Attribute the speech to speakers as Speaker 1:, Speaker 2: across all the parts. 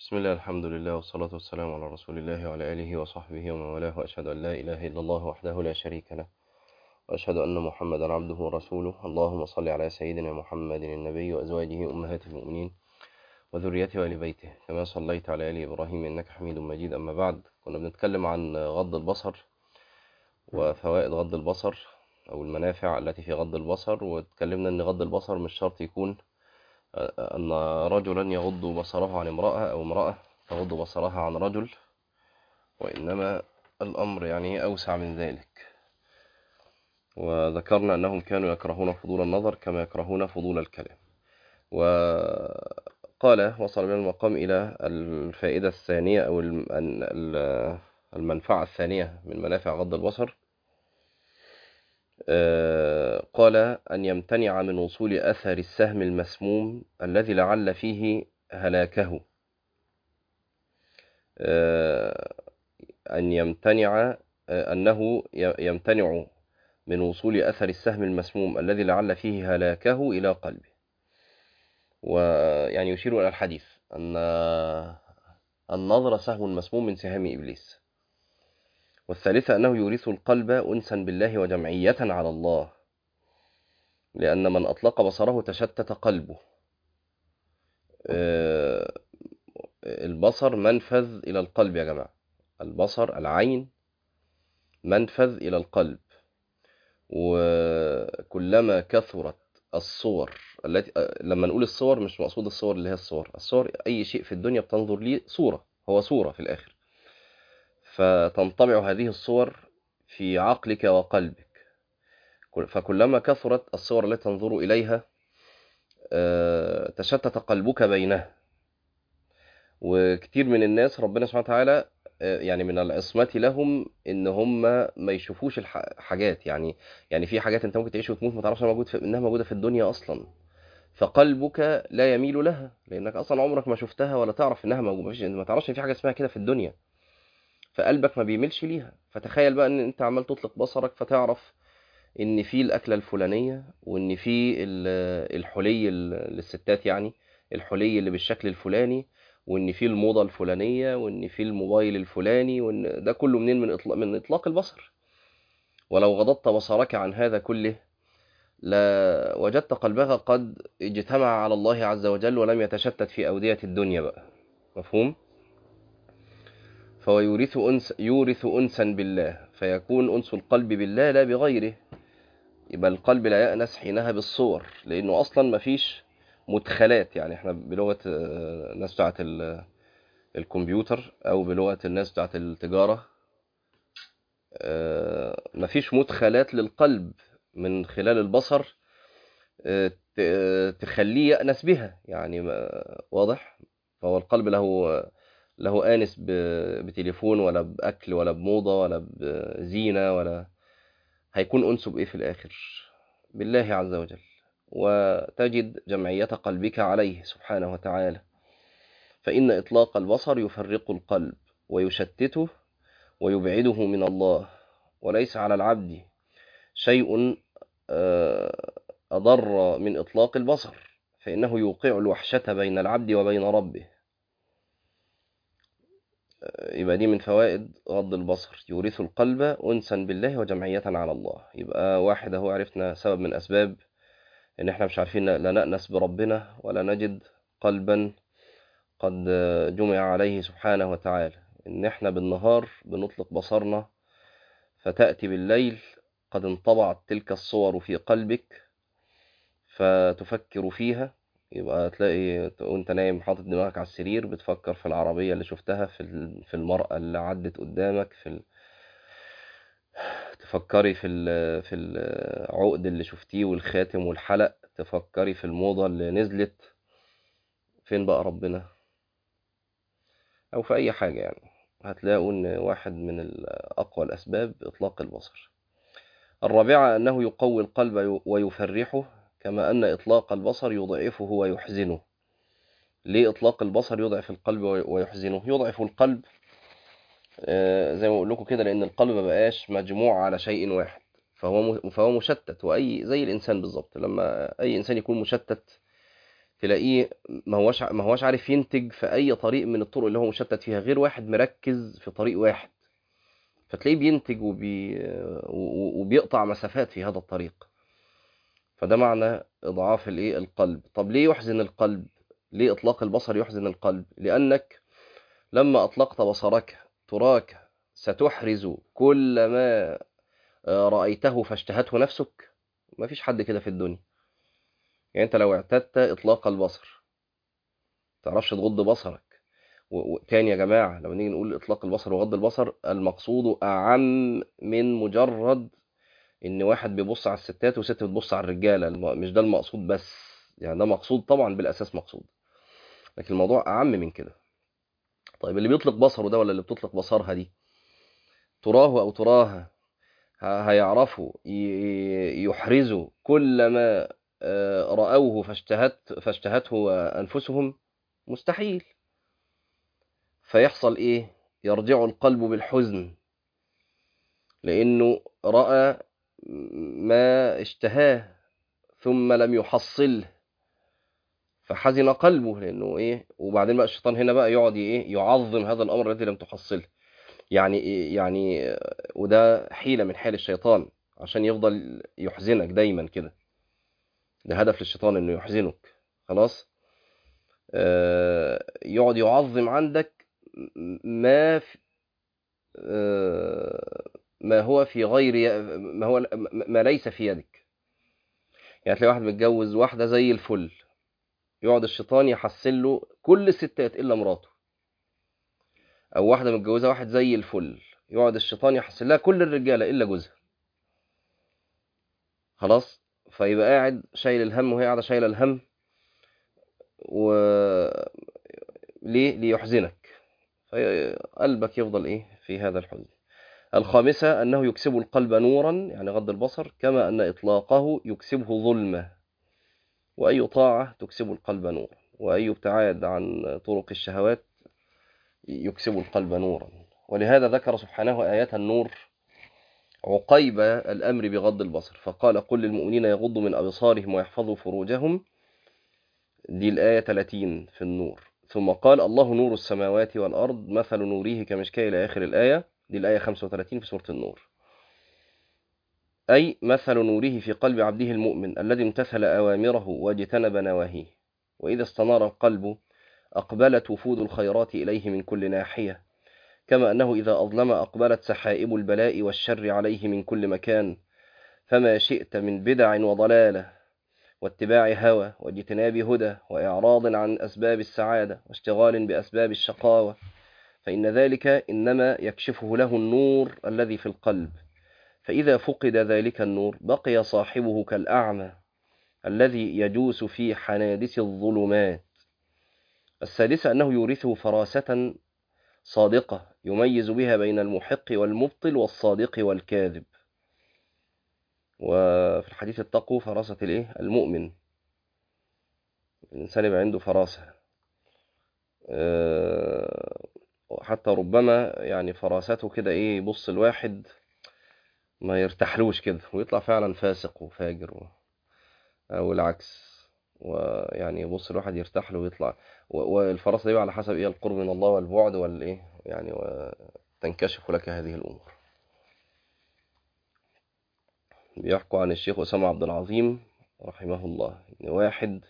Speaker 1: بسم الله الحمد لله والصلاة والسلام على رسول الله وعلى آله وصحبه ومن والاه وأشهد أن لا إله إلا الله وحده لا شريك له وأشهد أن محمدا عبده ورسوله اللهم صل على سيدنا محمد النبي وأزواجه أمهات المؤمنين وذريته وآل بيته كما صليت على آل إبراهيم إنك حميد مجيد أما بعد كنا بنتكلم عن غض البصر وفوائد غض البصر أو المنافع التي في غض البصر واتكلمنا أن غض البصر مش شرط يكون أن رجلا يغض بصره عن امرأة أو امرأة تغض بصرها عن رجل وإنما الأمر يعني أوسع من ذلك وذكرنا أنهم كانوا يكرهون فضول النظر كما يكرهون فضول الكلام وقال وصل بنا المقام إلى الفائدة الثانية أو المنفعة الثانية من منافع غض البصر قال أن يمتنع من وصول أثر السهم المسموم الذي لعل فيه هلاكه أن يمتنع أنه يمتنع من وصول أثر السهم المسموم الذي لعل فيه هلاكه إلى قلبه ويعني يشير إلى الحديث أن النظر سهم مسموم من سهام إبليس والثالثة أنه يورث القلب أنسا بالله وجمعية على الله لأن من أطلق بصره تشتت قلبه البصر منفذ إلى القلب يا جماعة البصر العين منفذ إلى القلب وكلما كثرت الصور التي لما نقول الصور مش مقصود الصور اللي هي الصور الصور أي شيء في الدنيا بتنظر ليه صورة هو صورة في الآخر فتنطبع هذه الصور في عقلك وقلبك فكلما كثرت الصور التي تنظر إليها تشتت قلبك بينها وكتير من الناس ربنا سبحانه وتعالى يعني من العصمة لهم ان هم ما يشوفوش الحاجات يعني يعني في حاجات انت ممكن تعيش وتموت ما تعرفش موجود في انها موجوده في الدنيا اصلا فقلبك لا يميل لها لانك اصلا عمرك ما شفتها ولا تعرف انها موجوده ما تعرفش ان في حاجه اسمها كده في الدنيا فقلبك ما بيميلش ليها فتخيل بقى ان انت عمال تطلق بصرك فتعرف ان في الاكله الفلانيه وان في الحلي للستات يعني الحلي اللي بالشكل الفلاني وان في الموضه الفلانيه وان في الموبايل الفلاني وان ده كله منين من اطلاق من اطلاق البصر ولو غضضت بصرك عن هذا كله لا وجدت قلبك قد اجتمع على الله عز وجل ولم يتشتت في اوديه الدنيا بقى مفهوم فهو يورث أنس يورث أنسا بالله فيكون أنس القلب بالله لا بغيره يبقى القلب لا يأنس حينها بالصور لأنه أصلا ما فيش مدخلات يعني احنا بلغة الناس بتاعت الكمبيوتر أو بلغة الناس بتاعت التجارة ما فيش مدخلات للقلب من خلال البصر تخليه يأنس بها يعني واضح فهو القلب له له آنس بتليفون ولا بأكل ولا بموضة ولا بزينة ولا هيكون أنسه بإيه في الآخر بالله عز وجل وتجد جمعية قلبك عليه سبحانه وتعالى فإن إطلاق البصر يفرق القلب ويشتته ويبعده من الله وليس على العبد شيء أضر من إطلاق البصر فإنه يوقع الوحشة بين العبد وبين ربه يبقى دي من فوائد غض البصر يورث القلب أنسا بالله وجمعية على الله يبقى واحد اهو عرفنا سبب من أسباب إن إحنا مش عارفين لا نأنس بربنا ولا نجد قلبا قد جمع عليه سبحانه وتعالى إن إحنا بالنهار بنطلق بصرنا فتأتي بالليل قد انطبعت تلك الصور في قلبك فتفكر فيها يبقى تلاقي وانت نايم حاطط دماغك على السرير بتفكر في العربية اللي شفتها في في المرأة اللي عدت قدامك في ال... تفكري في ال... في العقد اللي شفتيه والخاتم والحلق تفكري في الموضة اللي نزلت فين بقى ربنا او في اي حاجة يعني هتلاقوا ان واحد من اقوى الاسباب اطلاق البصر الرابعة انه يقوي القلب ويفرحه كما أن إطلاق البصر يضعفه ويحزنه ليه إطلاق البصر يضعف القلب ويحزنه يضعف القلب زي ما أقول لكم كده لأن القلب ما بقاش مجموع على شيء واحد فهو فهو مشتت وأي زي الإنسان بالظبط لما أي إنسان يكون مشتت تلاقيه ما هوش ما هوش عارف ينتج في اي طريق من الطرق اللي هو مشتت فيها غير واحد مركز في طريق واحد فتلاقيه بينتج وبي و- وبيقطع مسافات في هذا الطريق فده معنى اضعاف الايه القلب طب ليه يحزن القلب ليه اطلاق البصر يحزن القلب لانك لما اطلقت بصرك تراك ستحرز كل ما آه، رأيته فاشتهته نفسك ما فيش حد كده في الدنيا يعني انت لو اعتدت اطلاق البصر تعرفش تغض بصرك و- وتاني يا جماعة لما نيجي نقول اطلاق البصر وغض البصر المقصود اعم من مجرد ان واحد بيبص على الستات وست بتبص على الرجالة الم- مش ده المقصود بس يعني ده مقصود طبعا بالاساس مقصود لكن الموضوع اعم من كده طيب اللي بيطلق بصره ده ولا اللي بتطلق بصرها دي تراه او تراها ه- هيعرفوا ي- يحرزوا كل ما آه، رأوه فاشتهت فاشتهته أنفسهم مستحيل فيحصل إيه يرجع القلب بالحزن لأنه رأى ما اشتهاه ثم لم يحصله فحزن قلبه لأنه إيه وبعدين بقى الشيطان هنا بقى يقعد إيه يعظم هذا الأمر الذي لم تحصله يعني إيه يعني آه، وده حيلة من حيل الشيطان عشان يفضل يحزنك دايما كده ده هدف للشيطان انه يحزنك خلاص آه، يقعد يعظم عندك ما في آه، ما هو في غير ي- ما هو ما ليس في يدك يعني تلاقي واحد متجوز واحدة زي الفل يقعد الشيطان يحسن له كل الستات إلا مراته أو واحدة متجوزة واحد زي الفل يقعد الشيطان يحسن لها كل الرجالة إلا جوزها خلاص فيبقى قاعد شايل الهم وهي قاعدة شايلة الهم و ليه ليحزنك فقلبك يفضل ايه في هذا الحزن الخامسة أنه يكسب القلب نورا يعني غض البصر كما أن إطلاقه يكسبه ظلمة وأي طاعة تكسب القلب نورا وأي ابتعاد عن طرق الشهوات يكسب القلب نورا ولهذا ذكر سبحانه آيات النور عقيب الأمر بغض البصر فقال قل للمؤمنين يغضوا من أبصارهم ويحفظوا فروجهم دي الآية 30 في النور ثم قال الله نور السماوات والأرض مثل نوره كمشكاة إلى آخر الآية دي الآية 35 في سورة النور أي مثل نوره في قلب عبده المؤمن الذي امتثل أوامره واجتنب نواهيه وإذا استنار القلب أقبلت وفود الخيرات إليه من كل ناحية كما أنه إذا أظلم أقبلت سحائب البلاء والشر عليه من كل مكان فما شئت من بدع وضلالة واتباع هوى واجتناب هدى وإعراض عن أسباب السعادة واشتغال بأسباب الشقاوة فإن ذلك إنما يكشفه له النور الذي في القلب فإذا فقد ذلك النور بقي صاحبه كالأعمى الذي يجوس في حنادس الظلمات السادسة أنه يورثه فراسة صادقة يميز بها بين المحق والمبطل والصادق والكاذب وفي الحديث التقوى فراسة الايه المؤمن الإنسان يبقى عنده فراسة أه حتى ربما يعني فراسته كده ايه يبص الواحد ما يرتاحلوش كده ويطلع فعلا فاسق وفاجر و... او العكس ويعني يبص الواحد يرتاح له ويطلع و... والفراسة دي على حسب ايه القرب من الله والبعد والايه يعني وتنكشف لك هذه الامور بيحكوا عن الشيخ أسامة عبد العظيم رحمه الله إن واحد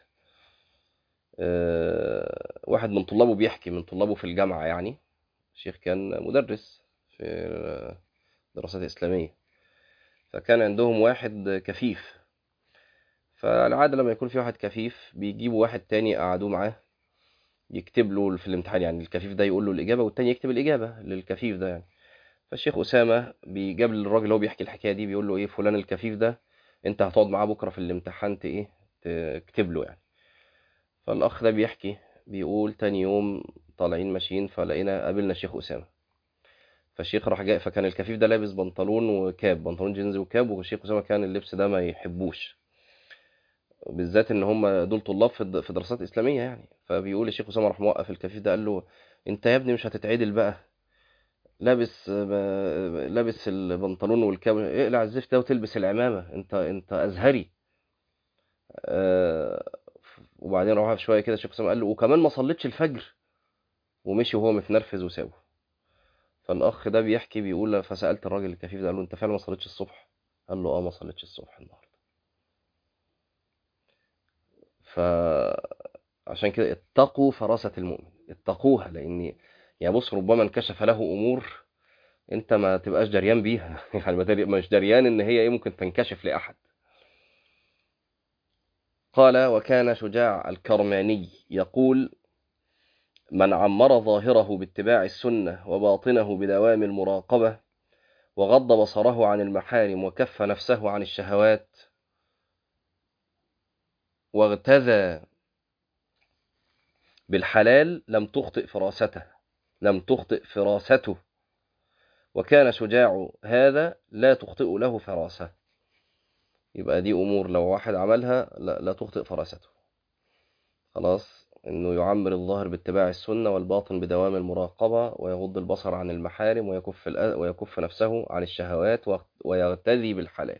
Speaker 1: أه واحد من طلابه بيحكي من طلابه في الجامعة يعني الشيخ كان مدرس في دراسات إسلامية فكان عندهم واحد كفيف فالعادة لما يكون في واحد كفيف بيجيبوا واحد تاني قعدوه معاه يكتب له في الامتحان يعني الكفيف ده يقول له الإجابة والتاني يكتب الإجابة للكفيف ده يعني فالشيخ أسامة بيجاب للراجل اللي هو بيحكي الحكاية دي بيقول له إيه فلان الكفيف ده أنت هتقعد معاه بكرة في الامتحان ت إيه تكتب له يعني فالأخ ده بيحكي بيقول تاني يوم طالعين ماشيين فلقينا قابلنا الشيخ أسامة فالشيخ راح جاي فكان الكفيف ده لابس بنطلون وكاب بنطلون جينز وكاب والشيخ أسامة كان اللبس ده ما يحبوش بالذات ان هم دول طلاب في في دراسات اسلاميه يعني فبيقول الشيخ اسامه راح موقف الكفيف ده قال له انت يا ابني مش هتتعدل بقى لابس لابس البنطلون والكاب اقلع الزفت ده وتلبس العمامه انت انت ازهري وبعدين روح شويه كده الشيخ اسامه قال له وكمان ما صليتش الفجر ومشي وهو متنرفز وسابه فالاخ ده بيحكي بيقول فسالت الراجل الكفيف ده قال له انت فعلا ما صليتش الصبح قال له اه ما صليتش الصبح النهارده فعشان كده اتقوا فراسة المؤمن اتقوها لان يعني بص ربما انكشف له امور انت ما تبقاش دريان بيها يعني ما دري- مش دريان ان هي ايه ممكن تنكشف لاحد قال وكان شجاع الكرماني يقول من عمر ظاهره باتباع السنة وباطنه بدوام المراقبة وغض بصره عن المحارم وكف نفسه عن الشهوات واغتذى بالحلال لم تخطئ فراسته لم تخطئ فراسته وكان شجاع هذا لا تخطئ له فراسة يبقى دي أمور لو واحد عملها لا, لا تخطئ فراسته خلاص إنه يعمر الظاهر باتباع السنة والباطن بدوام المراقبة ويغض البصر عن المحارم ويكف, الأ- ويكف نفسه عن الشهوات و- ويغتذي بالحلال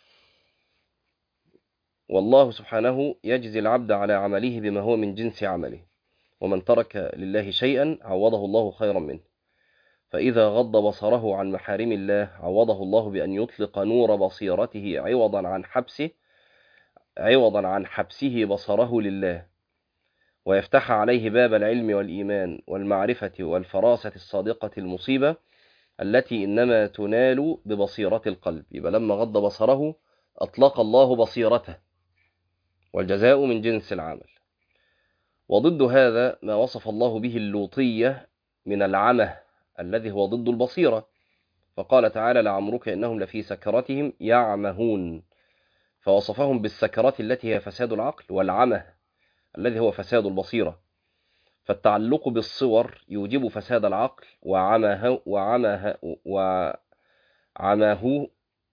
Speaker 1: والله سبحانه يجزي العبد على عمله بما هو من جنس عمله ومن ترك لله شيئا عوضه الله خيرا منه فإذا غض بصره عن محارم الله عوضه الله بأن يطلق نور بصيرته عوضا عن حبسه عوضا عن حبسه بصره لله ويفتح عليه باب العلم والإيمان والمعرفة والفراسة الصادقة المصيبة التي إنما تنال ببصيرة القلب يبقى لما غض بصره أطلق الله بصيرته والجزاء من جنس العمل وضد هذا ما وصف الله به اللوطية من العمى الذي هو ضد البصيرة فقال تعالى لعمرك إنهم لفي سكرتهم يعمهون فوصفهم بالسكرات التي هي فساد العقل والعمى الذي هو فساد البصيرة فالتعلق بالصور يوجب فساد العقل وعماه وعماه وعماه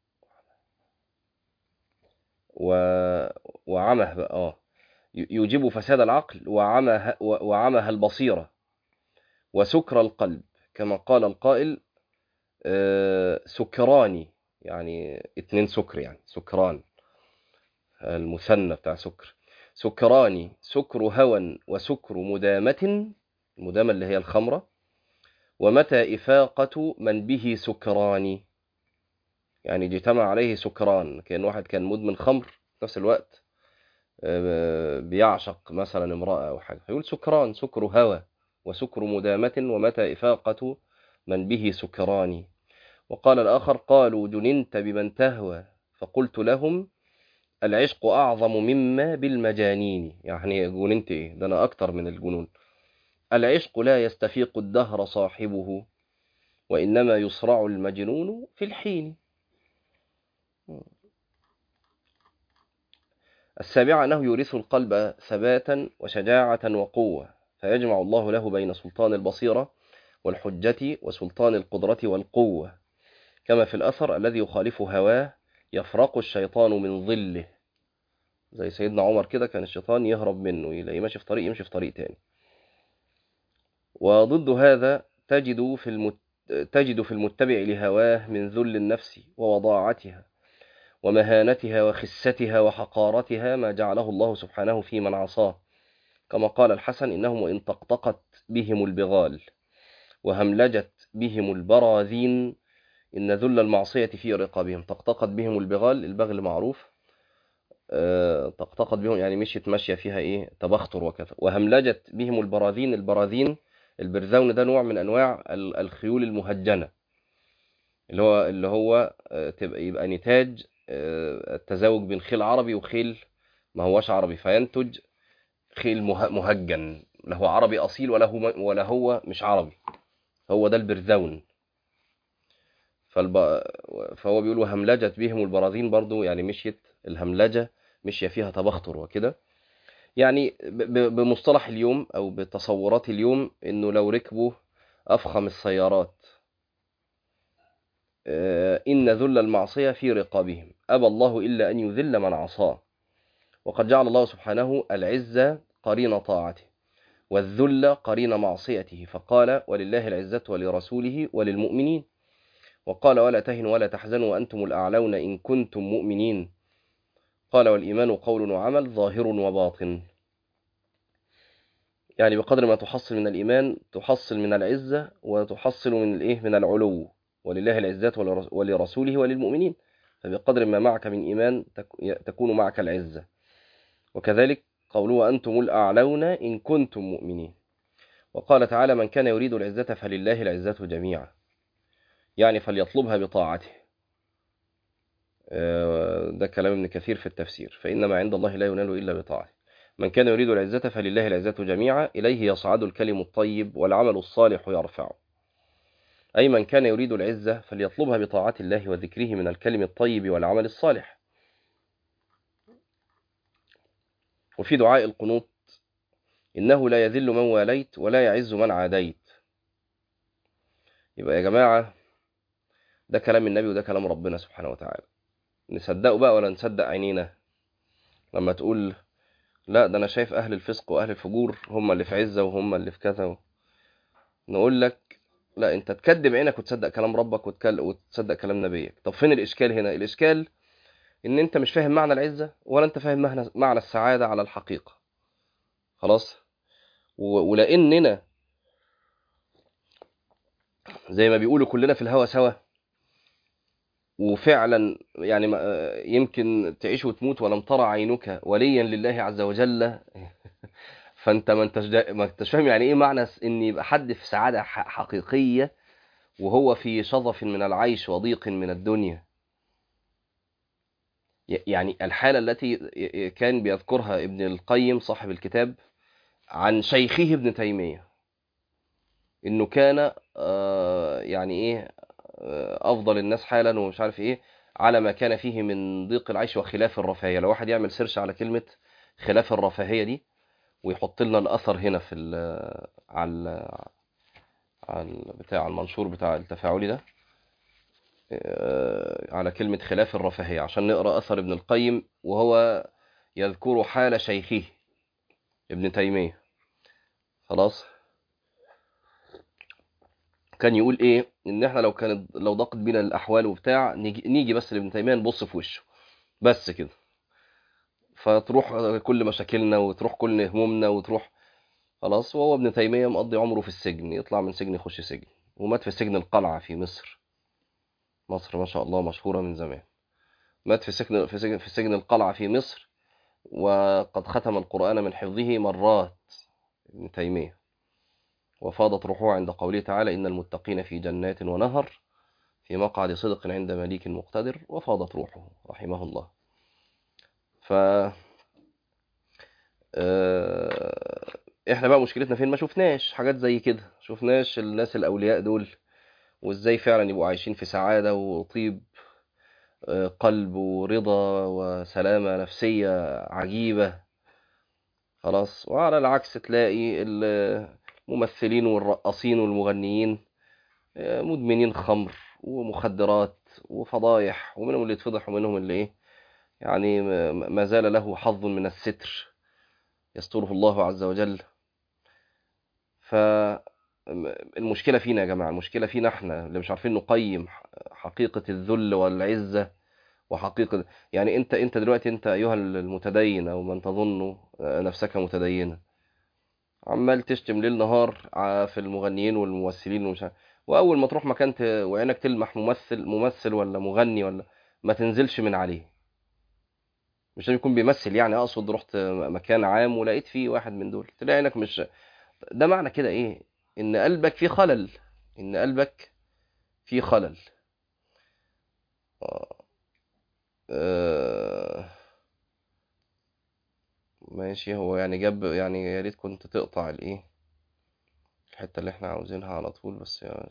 Speaker 1: و وعمه بقى اه يوجب فساد العقل وعمه وعمه البصيرة وسكر القلب كما قال القائل آه، سكراني يعني اتنين سكر يعني سكران المثنى بتاع سكر سكراني سكر هوى وسكر مدامة المدامة اللي هي الخمرة ومتى إفاقة من به سكراني يعني اجتمع عليه سكران كأن واحد كان مدمن خمر في نفس الوقت آه، بيعشق مثلا امرأة أو حاجة يقول سكران سكر هوى وسكر مدامة ومتى إفاقة من به سكران وقال الآخر قالوا جننت بمن تهوى فقلت لهم العشق أعظم مما بالمجانين يعني جننت إيه ده أنا أكتر من الجنون العشق لا يستفيق الدهر صاحبه وإنما يصرع المجنون في الحين السابعة أنه يورث القلب ثباتا وشجاعة وقوة فيجمع الله له بين سلطان البصيرة والحجة وسلطان القدرة والقوة كما في الأثر الذي يخالف هواه يفرق الشيطان من ظله زي سيدنا عمر كده كان الشيطان يهرب منه يلاقيه ماشي في طريق يمشي في طريق تاني وضد هذا تجد في المت... تجد في المتبع لهواه من ذل النفس ووضاعتها ومهانتها وخستها وحقارتها ما جعله الله سبحانه في من عصاه كما قال الحسن إنهم وإن طقطقت بهم البغال وهملجت بهم البراذين إن ذل المعصية في رقابهم طقطقت بهم البغال البغل معروف آه، طقطقت بهم يعني مشيت ماشية فيها إيه تبختر وكذا وهملجت بهم البراذين البراذين البرذون ده نوع من أنواع ال- الخيول المهجنة اللي هو اللي هو آه، تبقى يبقى نتاج آه، التزاوج بين خيل عربي وخيل ما هوش عربي فينتج خيل مه- مهجن لا هو عربي أصيل ولا هو ولا هو مش عربي هو ده البرذون فالب... فهو بيقول وهملجت بهم البراذين برضو يعني مشيت الهملجة مشي فيها تبختر وكده يعني ب... ب- بمصطلح اليوم أو بتصورات اليوم إنه لو ركبوا أفخم السيارات آه، إن ذل المعصية في رقابهم أبى الله إلا أن يذل من عصاه وقد جعل الله سبحانه العزة قرين طاعته والذل قرين معصيته فقال ولله العزة ولرسوله وللمؤمنين وقال ولا تهنوا ولا تحزنوا وأنتم الأعلون إن كنتم مؤمنين قال والإيمان قول وعمل ظاهر وباطن يعني بقدر ما تحصل من الإيمان تحصل من العزة وتحصل من الإيه من العلو ولله العزات ولرس- ولرسوله وللمؤمنين فبقدر ما معك من إيمان تك- تكون معك العزة وكذلك قوله وأنتم الأعلون إن كنتم مؤمنين وقال تعالى من كان يريد العزة فلله العزة جميعا يعني فليطلبها بطاعته آه، ده كلام ابن كثير في التفسير فإنما عند الله لا ينال إلا بطاعته من كان يريد العزة فلله العزة جميعا إليه يصعد الكلم الطيب والعمل الصالح يرفعه أي من كان يريد العزة فليطلبها بطاعة الله وذكره من الكلم الطيب والعمل الصالح وفي دعاء القنوط إنه لا يذل من واليت ولا يعز من عاديت يبقى يا جماعة ده كلام النبي وده كلام ربنا سبحانه وتعالى نصدقه بقى ولا نصدق عينينا لما تقول لا ده أنا شايف أهل الفسق وأهل الفجور هم اللي في عزة وهم اللي في كذا نقول لك لا أنت تكذب عينك وتصدق كلام ربك وتكل... وتصدق كلام نبيك طب فين الإشكال هنا الإشكال إن أنت مش فاهم معنى العزة ولا أنت فاهم معنى معنى السعادة على الحقيقة خلاص و... ولأننا زي ما بيقولوا كلنا في الهوا سوا وفعلا يعني ما- يمكن تعيش وتموت ولم ترى عينك وليا لله عز وجل فانت ما انتش دا- ما انتش فاهم يعني ايه معنى س- ان يبقى حد في سعاده ح- حقيقيه وهو في شظف من العيش وضيق من الدنيا ي- يعني الحاله التي ي- ي- كان بيذكرها ابن القيم صاحب الكتاب عن شيخه ابن تيميه انه كان آه، يعني ايه آه، افضل الناس حالا ومش عارف ايه على ما كان فيه من ضيق العيش وخلاف الرفاهيه لو واحد يعمل سيرش على كلمه خلاف الرفاهيه دي ويحط لنا الاثر هنا في ال- على ال- على ال- بتاع المنشور بتاع التفاعلي ده آه، على كلمه خلاف الرفاهيه عشان نقرا اثر ابن القيم وهو يذكر حال شيخه ابن تيميه خلاص كان يقول ايه ان احنا لو كانت لو ضاقت بينا الاحوال وبتاع نيجي, نيجي بس لابن تيميه نبص في وشه بس كده فتروح كل مشاكلنا وتروح كل همومنا وتروح خلاص وهو ابن تيميه مقضي عمره في السجن يطلع من سجن يخش سجن ومات في سجن القلعه في مصر مصر ما شاء الله مشهوره من زمان مات في سجن في سجن في سجن القلعه في مصر وقد ختم القران من حفظه مرات ابن تيميه وفاضت روحه عند قوله تعالى إن المتقين في جنات ونهر في مقعد صدق عند مليك مقتدر وفاضت روحه رحمه الله ف آه، احنا بقى مشكلتنا فين ما شفناش حاجات زي كده شفناش الناس الاولياء دول وازاي فعلا يبقوا عايشين في سعادة وطيب آه، قلب ورضا وسلامة نفسية عجيبة خلاص وعلى العكس تلاقي الممثلين والرقاصين والمغنيين آه، مدمنين خمر ومخدرات وفضايح ومنهم اللي يتفضح ومنهم اللي ايه يعني ما ما زال له حظ من الستر يستره الله عز وجل فالمشكلة فينا يا جماعة المشكلة فينا احنا اللي مش عارفين نقيم حقيقة الذل والعزة وحقيقة يعني انت انت دلوقتي انت ايها المتدين او من تظن نفسك متدينا عمال تشتم ليل نهار ع- في المغنيين والممثلين ومش عارف واول ما تروح مكان ت... وعينك تلمح ممثل ممثل ولا مغني ولا ما تنزلش من عليه مش لازم يكون بيمثل يعني اقصد رحت مكان عام ولقيت فيه واحد من دول تلاقي عينك مش ده معنى كده ايه ان قلبك فيه خلل ان قلبك فيه خلل آه. آه. ماشي هو يعني جاب يعني يا ريت كنت تقطع الايه الحتة اللي احنا عاوزينها على طول بس يعني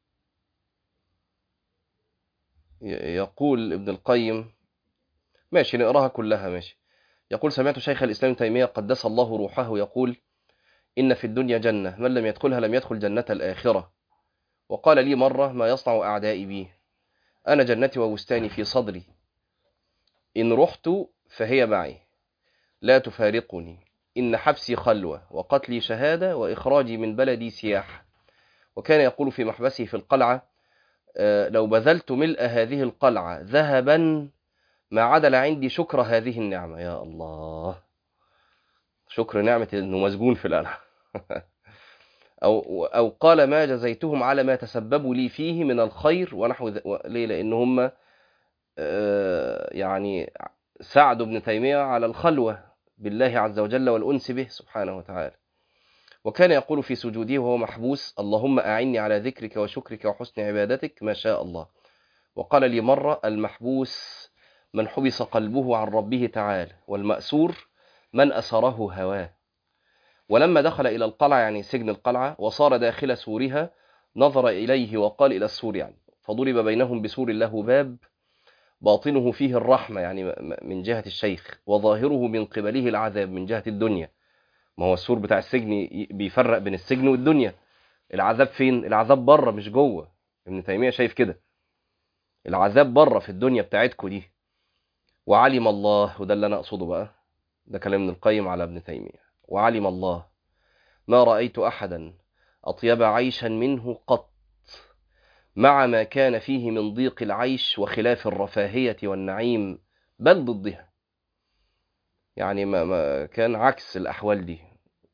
Speaker 1: ي- يقول ابن القيم ماشي نقراها كلها ماشي يقول سمعت شيخ الإسلام ابن تيمية قدس الله روحه يقول إن في الدنيا جنة من لم يدخلها لم يدخل جنة الآخرة وقال لي مرة ما يصنع أعدائي بي أنا جنتي وبستاني في صدري إن رحت فهي معي لا تفارقني إن حبسي خلوة وقتلي شهادة وإخراجي من بلدي سياحة وكان يقول في محبسه في القلعة آه، لو بذلت ملء هذه القلعة ذهبا ما عدل عندي شكر هذه النعمة يا الله شكر نعمة إنه مسجون في القلعة أو أو قال ما جزيتهم على ما تسببوا لي فيه من الخير ونحو ذ... و- ليه لأن هم آه، يعني ساعدوا ابن تيمية على الخلوة بالله عز وجل والأنس به سبحانه وتعالى وكان يقول في سجوده وهو محبوس اللهم أعني على ذكرك وشكرك وحسن عبادتك ما شاء الله وقال لي مرة المحبوس من حبس قلبه عن ربه تعالى والمأسور من أسره هواه ولما دخل إلى القلعة يعني سجن القلعة وصار داخل سورها نظر إليه وقال إلى السور يعني فضرب بينهم بسور له باب باطنه فيه الرحمة يعني م- م- من جهة الشيخ وظاهره من قبله العذاب من جهة الدنيا ما هو السور بتاع السجن ي- بيفرق بين السجن والدنيا العذاب فين العذاب بره مش جوه ابن تيمية شايف كده العذاب بره في الدنيا بتاعتكو دي وعلم الله وده اللي انا اقصده بقى ده كلام ابن القيم على ابن تيمية وعلم الله ما رأيت أحدا أطيب عيشا منه قط مع ما كان فيه من ضيق العيش وخلاف الرفاهية والنعيم بل ضدها يعني ما, ما كان عكس الأحوال دي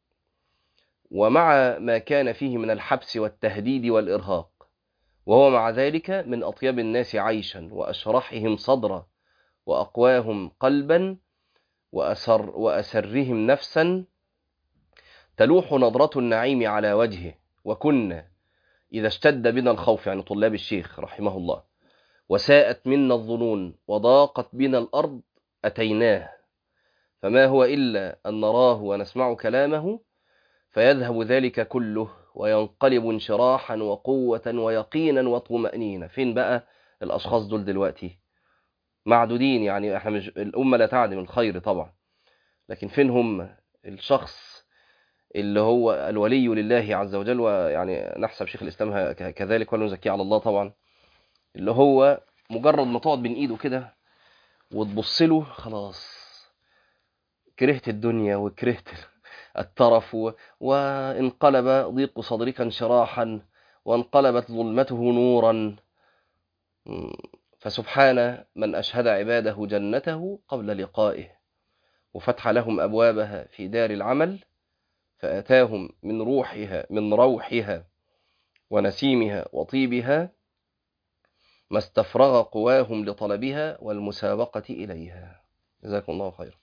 Speaker 1: ومع ما كان فيه من الحبس والتهديد والإرهاق وهو مع ذلك من أطيب الناس عيشا وأشرحهم صدرا وأقواهم قلبا وأسر وأسرهم نفسا تلوح نظرة النعيم على وجهه وكنا إذا اشتد بنا الخوف يعني طلاب الشيخ رحمه الله وساءت منا الظنون وضاقت بنا الأرض أتيناه فما هو إلا أن نراه ونسمع كلامه فيذهب ذلك كله وينقلب انشراحا وقوة ويقينا وطمأنينة فين بقى الأشخاص دول دلوقتي معدودين يعني احنا مش الأمة لا تعدم الخير طبعا لكن فين هم الشخص اللي هو الولي لله عز وجل ويعني نحسب شيخ الإسلام ه- ك- كذلك ولا نزكيه على الله طبعا اللي هو مجرد ما تقعد بين ايده كده وتبص له خلاص كرهت الدنيا وكرهت الترف و... وانقلب ضيق صدرك انشراحا وانقلبت ظلمته نورا مم. فسبحان من أشهد عباده جنته قبل لقائه وفتح لهم أبوابها في دار العمل فأتاهم من روحها من روحها ونسيمها وطيبها ما استفرغ قواهم لطلبها والمسابقة إليها جزاكم الله خيرا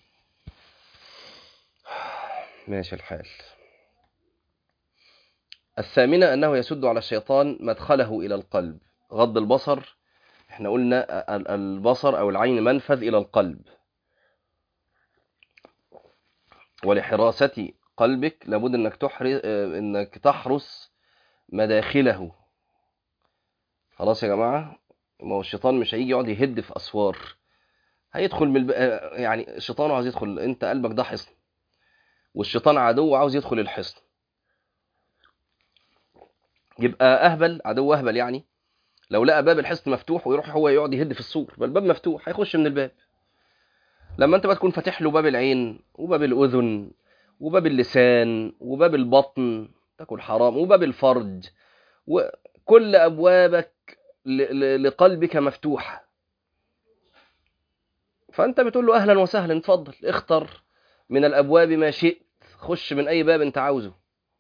Speaker 1: ماشي الحال الثامنة أنه يسد على الشيطان مدخله إلى القلب غض البصر احنا قلنا ال- البصر أو العين منفذ إلى القلب ولحراسة قلبك لابد انك تحرس انك تحرس مداخله خلاص يا جماعه ما هو الشيطان مش هيجي يقعد يهد في اسوار هيدخل من الب... آه، يعني الشيطان عاوز يدخل انت قلبك ده حصن والشيطان عدو عاوز يدخل الحصن يبقى اهبل عدو اهبل يعني لو لقى باب الحصن مفتوح ويروح هو يقعد يهد في السور بل الباب مفتوح هيخش من الباب لما انت بقى تكون فاتح له باب العين وباب الاذن وباب اللسان وباب البطن تاكل حرام وباب الفرج وكل ابوابك ل- ل- لقلبك مفتوحه فانت بتقول له اهلا وسهلا اتفضل اختر من الابواب ما شئت خش من اي باب انت عاوزه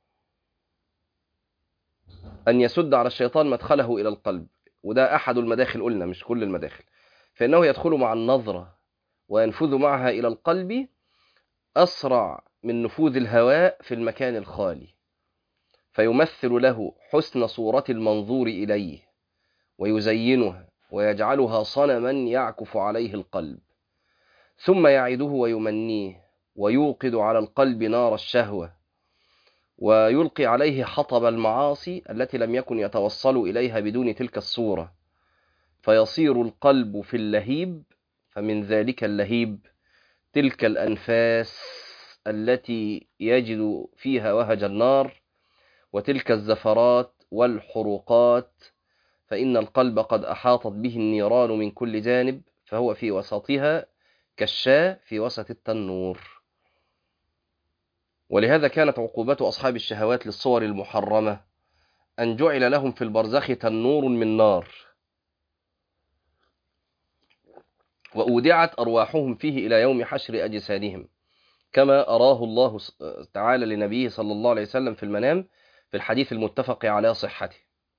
Speaker 1: ان يسد على الشيطان مدخله الى القلب وده احد المداخل قلنا مش كل المداخل فانه يدخل مع النظره وينفذ معها الى القلب اسرع من نفوذ الهواء في المكان الخالي فيمثل له حسن صورة المنظور إليه ويزينها ويجعلها صنما يعكف عليه القلب ثم يعده ويمنيه ويوقد على القلب نار الشهوة ويلقي عليه حطب المعاصي التي لم يكن يتوصل إليها بدون تلك الصورة فيصير القلب في اللهيب فمن ذلك اللهيب تلك الأنفاس التي يجد فيها وهج النار وتلك الزفرات والحروقات فإن القلب قد أحاطت به النيران من كل جانب فهو في وسطها كالشاة في وسط التنور ولهذا كانت عقوبة أصحاب الشهوات للصور المحرمة أن جعل لهم في البرزخ تنور من نار وأودعت أرواحهم فيه إلى يوم حشر أجسادهم كما أراه الله س- تعالى لنبيه صلى الله عليه وسلم في المنام في الحديث المتفق على صحته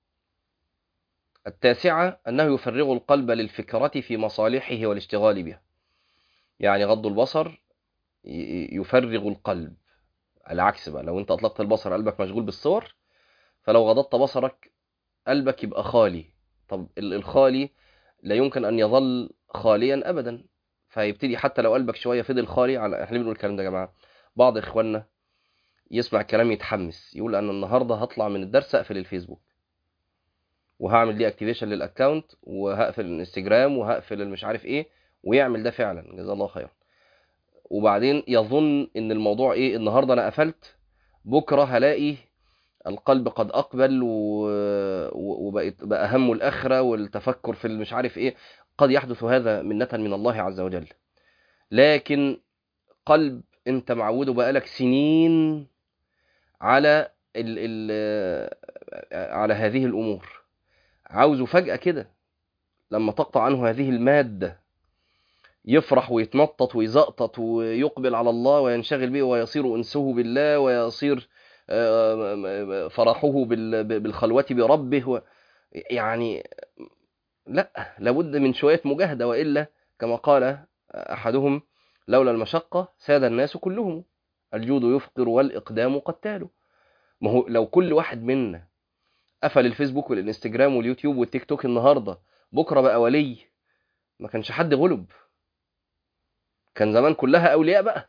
Speaker 1: التاسعة أنه يفرغ القلب للفكرة في مصالحه والاشتغال بها يعني غض البصر ي- يفرغ القلب العكس بقى لو انت اطلقت البصر قلبك مشغول بالصور فلو غضضت بصرك قلبك يبقى خالي طب ال- الخالي لا يمكن ان يظل خاليا ابدا فيبتدي حتى لو قلبك شويه فضل خالي على احنا ليه بنقول الكلام ده يا جماعه بعض اخواننا يسمع الكلام يتحمس يقول انا النهارده هطلع من الدرس اقفل الفيسبوك وهعمل دي اكتيفيشن للاكونت وهقفل الانستجرام وهقفل المش عارف ايه ويعمل ده فعلا جزاه الله خيرا وبعدين يظن ان الموضوع ايه النهارده انا قفلت بكره هلاقي القلب قد اقبل و... و- وبقت بقى همه الاخره والتفكر في المش عارف ايه قد يحدث هذا منة من الله عز وجل لكن قلب انت معوده بقالك سنين على ال... ال... على هذه الامور عاوزه فجأة كده لما تقطع عنه هذه المادة يفرح ويتنطط ويزقطط ويقبل على الله وينشغل به ويصير أنسه بالله ويصير آه، فرحه بال- بالخلوة بربه و- يعني لا لابد من شوية مجاهدة وإلا كما قال أحدهم لولا المشقة ساد الناس كلهم الجود يفقر والإقدام قتال ما هو لو كل واحد منا قفل الفيسبوك والانستجرام واليوتيوب والتيك توك النهارده بكره بقى ولي ما كانش حد غلب كان زمان كلها اولياء بقى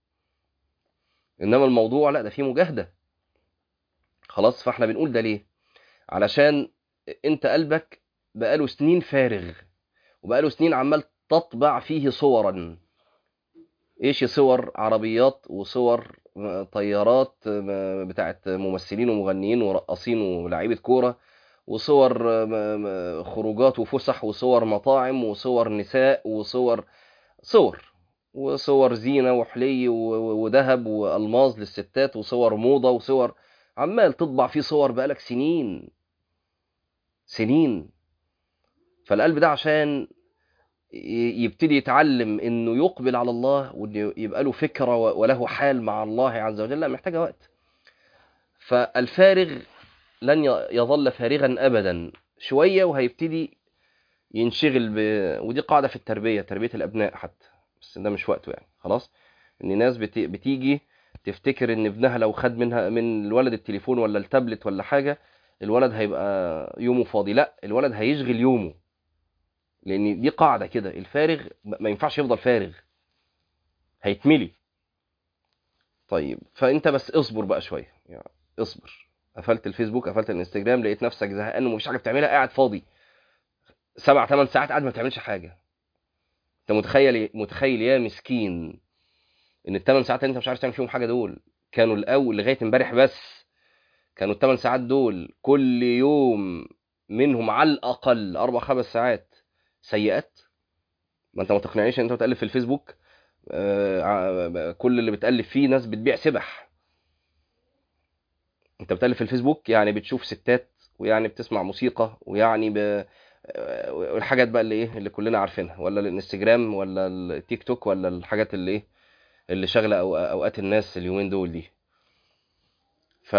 Speaker 1: انما الموضوع لا ده فيه مجاهده خلاص فاحنا بنقول ده ليه علشان انت قلبك بقاله سنين فارغ وبقاله سنين عمال تطبع فيه صورا ايش صور عربيات وصور طيارات بتاعت ممثلين ومغنيين ورقاصين ولاعيبه كوره وصور خروجات وفسح وصور مطاعم وصور نساء وصور صور وصور زينة وحلي وذهب وألماظ للستات وصور موضة وصور عمال تطبع فيه صور بقالك سنين سنين فالقلب ده عشان يبتدي يتعلم انه يقبل على الله وانه يبقى له فكره وله حال مع الله عز وجل لا محتاجه وقت فالفارغ لن يظل فارغا ابدا شويه وهيبتدي ينشغل ب... ودي قاعده في التربيه تربيه الابناء حتى بس ده مش وقته يعني خلاص ان ناس بت... بتيجي تفتكر ان ابنها لو خد منها من الولد التليفون ولا التابلت ولا حاجه الولد هيبقى يومه فاضي لا الولد هيشغل يومه لان دي قاعده كده الفارغ ما ينفعش يفضل فارغ هيتملي طيب فانت بس اصبر بقى شويه يعني اصبر قفلت الفيسبوك قفلت الانستجرام لقيت نفسك زهقان ومفيش حاجه بتعملها قاعد فاضي سبع ثمان ساعات قاعد ما بتعملش حاجه انت متخيل متخيل يا مسكين ان الثمان ساعات اللي انت مش عارف تعمل فيهم حاجه دول كانوا الاول لغايه امبارح بس كانوا الثمان ساعات دول كل يوم منهم على الاقل اربع خمس ساعات سيئات ما انت ما تقنعنيش ان انت بتقلب في الفيسبوك آه كل اللي بتقلب فيه ناس بتبيع سبح انت بتقلب في الفيسبوك يعني بتشوف ستات ويعني بتسمع موسيقى ويعني ب... والحاجات بقى اللي ايه اللي كلنا عارفينها ولا الانستجرام ولا التيك توك ولا الحاجات اللي ايه اللي شاغله أو... اوقات الناس اليومين دول دي ف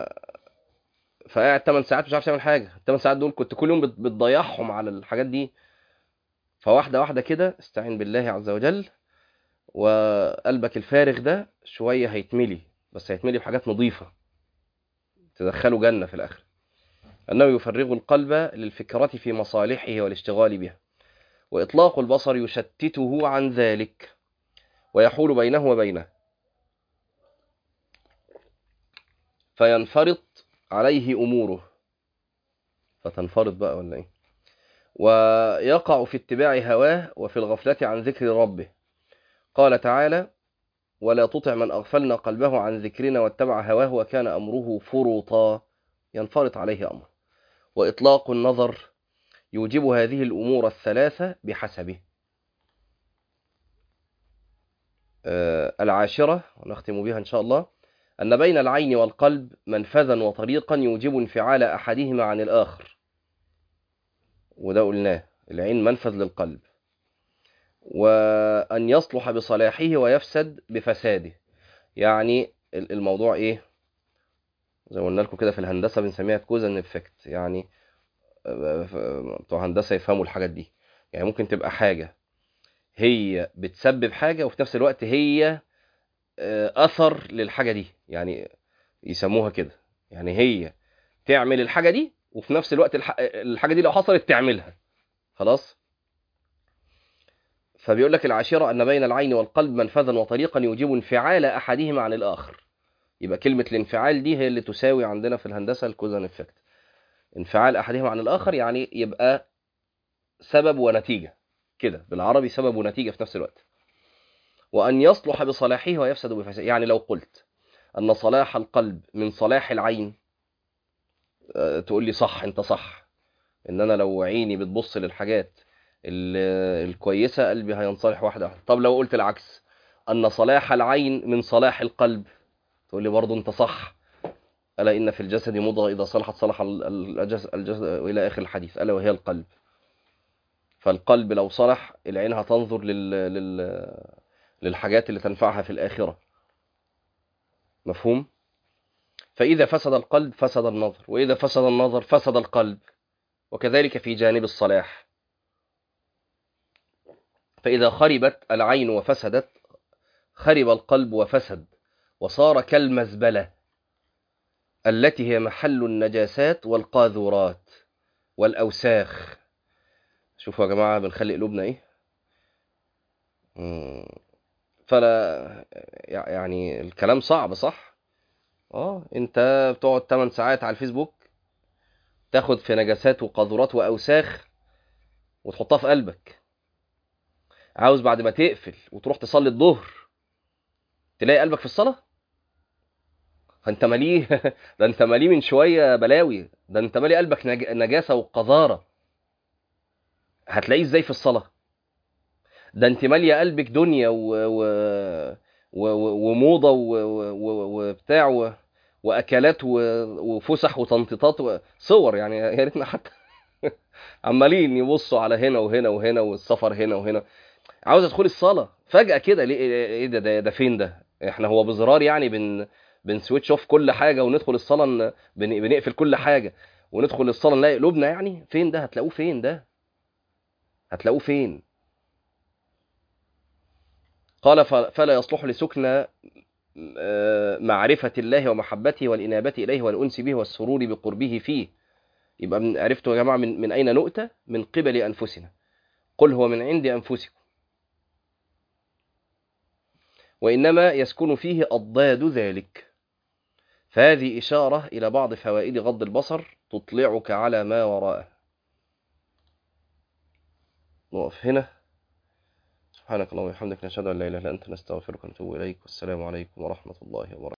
Speaker 1: فقاعد 8 ساعات مش عارف تعمل حاجه ال 8 ساعات دول كنت كل يوم بتضيعهم على الحاجات دي فواحده واحده كده استعين بالله عز وجل وقلبك الفارغ ده شويه هيتملي بس هيتملي بحاجات نظيفه تدخله جنه في الاخر انه يفرغ القلب للفكره في مصالحه والاشتغال بها واطلاق البصر يشتته عن ذلك ويحول بينه وبينه فينفرط عليه اموره فتنفرط بقى ولا ايه ويقع في اتباع هواه وفي الغفلة عن ذكر ربه قال تعالى ولا تطع من أغفلنا قلبه عن ذكرنا واتبع هواه وكان أمره فرطا ينفرط عليه أمر وإطلاق النظر يوجب هذه الأمور الثلاثة بحسبه آه العاشرة ونختم بها إن شاء الله أن بين العين والقلب منفذا وطريقا يوجب انفعال أحدهما عن الآخر وده قلناه العين منفذ للقلب وأن يصلح بصلاحه ويفسد بفساده يعني ال- الموضوع إيه زي ما قلنا لكم كده في الهندسة بنسميها كوزن افكت يعني آه، ف- بتوع هندسة يفهموا الحاجات دي يعني ممكن تبقى حاجة هي بتسبب حاجة وفي نفس الوقت هي آه، أثر للحاجة دي يعني يسموها كده يعني هي تعمل الحاجة دي وفي نفس الوقت الح- الحاجة دي لو حصلت تعملها خلاص فبيقول لك العاشرة أن بين العين والقلب منفذا وطريقا يوجب انفعال أحدهما عن الآخر يبقى كلمة الانفعال دي هي اللي تساوي عندنا في الهندسة الكوزن افكت انفعال أحدهما عن الآخر يعني يبقى سبب ونتيجة كده بالعربي سبب ونتيجة في نفس الوقت وأن يصلح بصلاحه ويفسد بفساده يعني لو قلت أن صلاح القلب من صلاح العين آه، تقول لي صح أنت صح إن أنا لو عيني بتبص للحاجات ال- الكويسة قلبي هينصلح واحدة واحدة طب لو قلت العكس أن صلاح العين من صلاح القلب تقول لي برضه أنت صح ألا إن في الجسد مضغة إذا صلحت صلح ال- الجسد, الجسد إلى آخر الحديث ألا وهي القلب فالقلب لو صلح العين هتنظر لل... لل... للحاجات اللي تنفعها في الآخرة مفهوم؟ فإذا فسد القلب فسد النظر وإذا فسد النظر فسد القلب وكذلك في جانب الصلاح فإذا خربت العين وفسدت خرب القلب وفسد وصار كالمزبلة التي هي محل النجاسات والقاذورات والأوساخ شوفوا يا جماعة بنخلي قلوبنا إيه مم. فلا يعني الكلام صعب صح اه انت بتقعد 8 ساعات على الفيسبوك تاخد في نجاسات وقاذورات واوساخ وتحطها في قلبك عاوز بعد ما تقفل وتروح تصلي الظهر تلاقي قلبك في الصلاة فانت ماليه ده انت ماليه من شوية بلاوي ده انت مالي قلبك نج... نجاسة وقذارة هتلاقيه ازاي في الصلاة ده انت مالية قلبك دنيا و... و... و... و... وموضة و... و... و... وبتاع و... واكلات و... وفسح وتنطيطات وصور يعني يا ريتنا حتى عمالين يبصوا على هنا وهنا وهنا والسفر هنا وهنا عاوز ادخل الصلاه فجاه كده ليه ايه ده ده, ده فين ده احنا هو بزرار يعني بن بنسويتش اوف كل حاجه وندخل الصلاه ن- بن... بنقفل كل حاجه وندخل الصلاه نلاقي قلوبنا يعني فين ده هتلاقوه فين ده هتلاقوه فين قال ف... فلا يصلح لسكن آه، معرفة الله ومحبته والإنابة إليه والأنس به والسرور بقربه فيه يبقى من عرفتوا يا جماعة من, من أين نؤتى من قبل أنفسنا قل هو من عند أنفسكم وإنما يسكن فيه أضداد ذلك فهذه إشارة إلى بعض فوائد غض البصر تطلعك على ما وراءه نقف هنا سبحانك اللهم وبحمدك نشهد أن لا إله إلا أنت نستغفرك ونتوب إليك والسلام عليكم ورحمة الله وبركاته